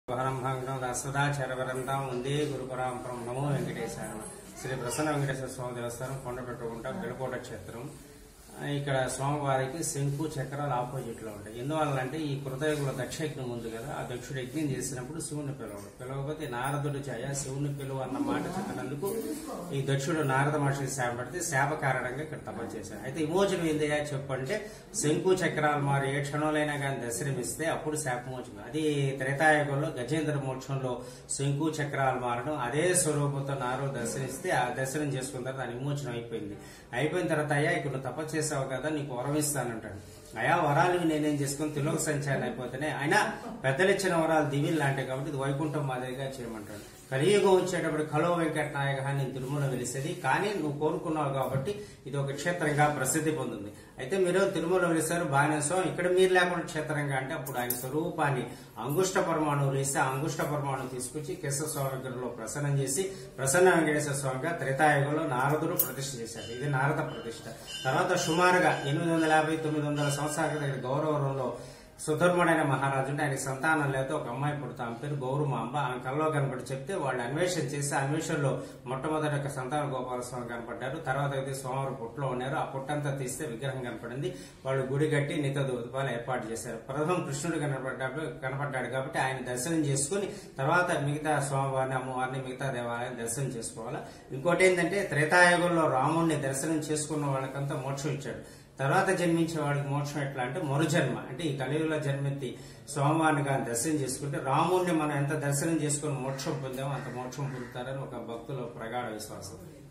పరమహంగం సదాచారవరంతం వందే గురుపరాంపరం నమో వెంకటేశాయ శ్రీ ప్రసన్న వెంకటేశ్వర స్వామి దేవస్థానం కొండపెట్టుకుంట బిలకోట క్షేత్రం ఆ, ఇక్కడ స్వామివారికి శంకు చక్రాలు ఆపోజిట్ లో ఉంటాయి ఎందువల్లంటే ఈ కృతయుగుల దక్షయజ్ఞం ఉంది కదా ఆ దక్షుడు యజ్ఞం చేసినప్పుడు శివుని పిలవడు పిలవకపోతే నారదుడు ఛాయ శివుని పిలువ అన్న మాట చెప్పినందుకు ఈ దక్షుడు నారద మహర్షికి శాప పడితే శాప కారణంగా ఇక్కడ తపస్సు చేశాడు అయితే విమోచనం ఏందయ్యా చెప్పంటే శంకు చక్రాలు మారి ఏ క్షణంలోనైనా కానీ దర్శనమిస్తే అప్పుడు శాపమోచనం అది త్రేతాయుగంలో గజేంద్ర మోక్షంలో శంకు చక్రాలు మారడం అదే స్వరూపంతో నారో దర్శనిస్తే ఆ దర్శనం చేసుకున్న తర్వాత దాని విమోచనం అయిపోయింది అయిపోయిన తర్వాత అయ్యా ఇక్కడ నువ్వు తపస్సు చేసావు కదా నీకు వరం ఇస్తానంటాడు అయా వరాలు నేనేం చేసుకుని తిలోక సంచారం అయిపోతేనే అయినా పెద్దలు ఇచ్చిన వరాలు దివిలు లాంటివి కాబట్టి ఇది వైకుంఠం మాదిరిగా చేయమంటాడు కలియుగం వచ్చేటప్పుడు కలో వెంకట నాయక నేను తిరుమల వెలిసేది కానీ నువ్వు కోరుకున్నావు కాబట్టి ఇది ఒక క్షేత్రంగా ప్రసిద్ధి పొందింది అయితే మీరు తిరుమల వెలిసారు బాగానే స్వామి ఇక్కడ మీరు లేకుండా క్షేత్రంగా అంటే అప్పుడు ఆయన స్వరూపాన్ని అంగుష్ట పరమాణువులు ఇస్తే ఆ అంగుష్ట పరమాణువు తీసుకొచ్చి కేశవ స్వామి విగ్రహంలో ప్రసన్నం చేసి ప్రసన్న వెంకటేశ్వర స్వామిగా త్రేతాయుగంలో నారదుడు ప్రతిష్ఠ చేశారు ఇది నారద ప్రతిష్ఠ తర్వాత సుమారుగా ఎనిమిది వందల యాభై తొమ్మిది వందల సంవత్సరాల క్రితం గౌరవరంలో సుధర్ముడైన మహారాజు అంటే ఆయన సంతానం లేక ఒక అమ్మాయి పుడతా ఆమె పేరు గౌరమాంబ ఆమె కల్లో కనపడి చెప్తే వాళ్ళు అన్వేషణ చేసి ఆ అన్వేషణలో మొట్టమొదటి ఒక సంతాన గోపాలస్వామి కనపడ్డారు తర్వాత అయితే స్వామివారి పుట్టలో ఉన్నారు ఆ పుట్టంతా తీస్తే విగ్రహం కనపడింది వాళ్ళు గుడి కట్టి నిత దూపాలు ఏర్పాటు చేశారు ప్రథమం కృష్ణుడు కనపడ్డాడు కనపడ్డాడు కాబట్టి ఆయన దర్శనం చేసుకుని తర్వాత మిగతా స్వామివారిని అమ్మవారిని మిగతా దేవాలయం దర్శనం చేసుకోవాలి ఇంకోటి ఏంటంటే త్రేతాయుగంలో రాముడిని దర్శనం చేసుకున్న వాళ్ళకంతా మోక్షం ఇచ్చాడు తర్వాత జన్మించే వాడికి మోక్షం ఎట్లా అంటే మరుజన్మ అంటే ఈ కలియుగంలో జన్మెత్తి స్వామివారిని కానీ దర్శనం చేసుకుంటే రాముడిని మనం ఎంత దర్శనం చేసుకుని మోక్షం పొందామో అంత మోక్షం పొందుతారని ఒక భక్తుల ప్రగాఢ విశ్వాసం